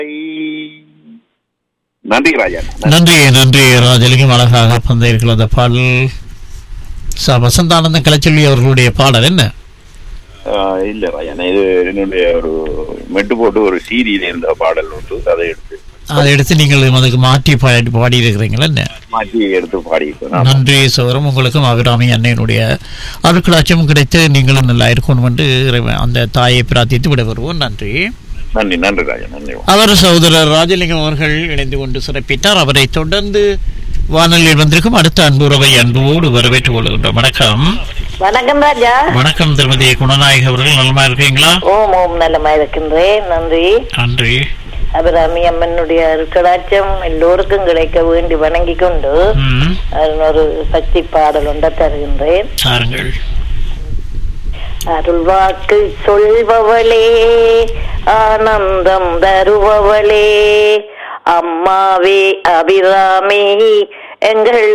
நன்றி ராஜா நன்றி நன்றி ராஜலிங்கம் அழகாக பந்தீர்கள் அந்த பாடல் ச வசந்தானந்தம் கலைச்செல்வி அவர்களுடைய பாடல் என்ன ஆஹ் இல்ல ராஜா நான் இது என்னுடைய ஒரு மெட்டு போட்டு ஒரு சீரியில இருந்த பாடல் ஒன்று அதை எடுத்து அதை எடுத்து நீங்கள் அதுக்கு மாற்றி பாடி பாடி இருக்கிறீங்களா என்ன மாற்றி எடுத்து பாடியிருக்கேன் நன்றி சோதரம் உங்களுக்கும் அபிராமி அன்னையினுடைய அருட்களாட்சியும் கிடைத்து நீங்களும் நல்லா இருக்கணும் என்று இறைவன் அந்த தாயை பிரார்த்தித்து விட வருவோம் நன்றி நன்றி நன்றி ராஜா நன்றி அவர் சகோதரர் ராஜலிங்கம் அவர்கள் இணைந்து கொண்டு சிறப்பித்தார் அவரை தொடர்ந்து வானொலியில் வந்திருக்கும் அடுத்த அன்புறவை அன்போடு வரவேற்றுக் கொள்கின்றோம் வணக்கம் வணக்கம் ராஜா வணக்கம் திருமதி குணநாயக அவர்கள் நலமா இருக்கீங்களா ஓம் ஓம் நலமா இருக்கின்றேன் நன்றி நன்றி அபிராமி அம்மனுடைய அருட்கடாட்சம் எல்லோருக்கும் கிடைக்க வேண்டி வணங்கி கொண்டு ம், அதன் ஒரு சக்தி பாடல் ஒன்றை தருகின்றேன் சாருங்கள் அருள்வாக்கு சொல்பவளே ஆனந்தம் தருபவளே அம்மாவே அபிராமி எங்கள்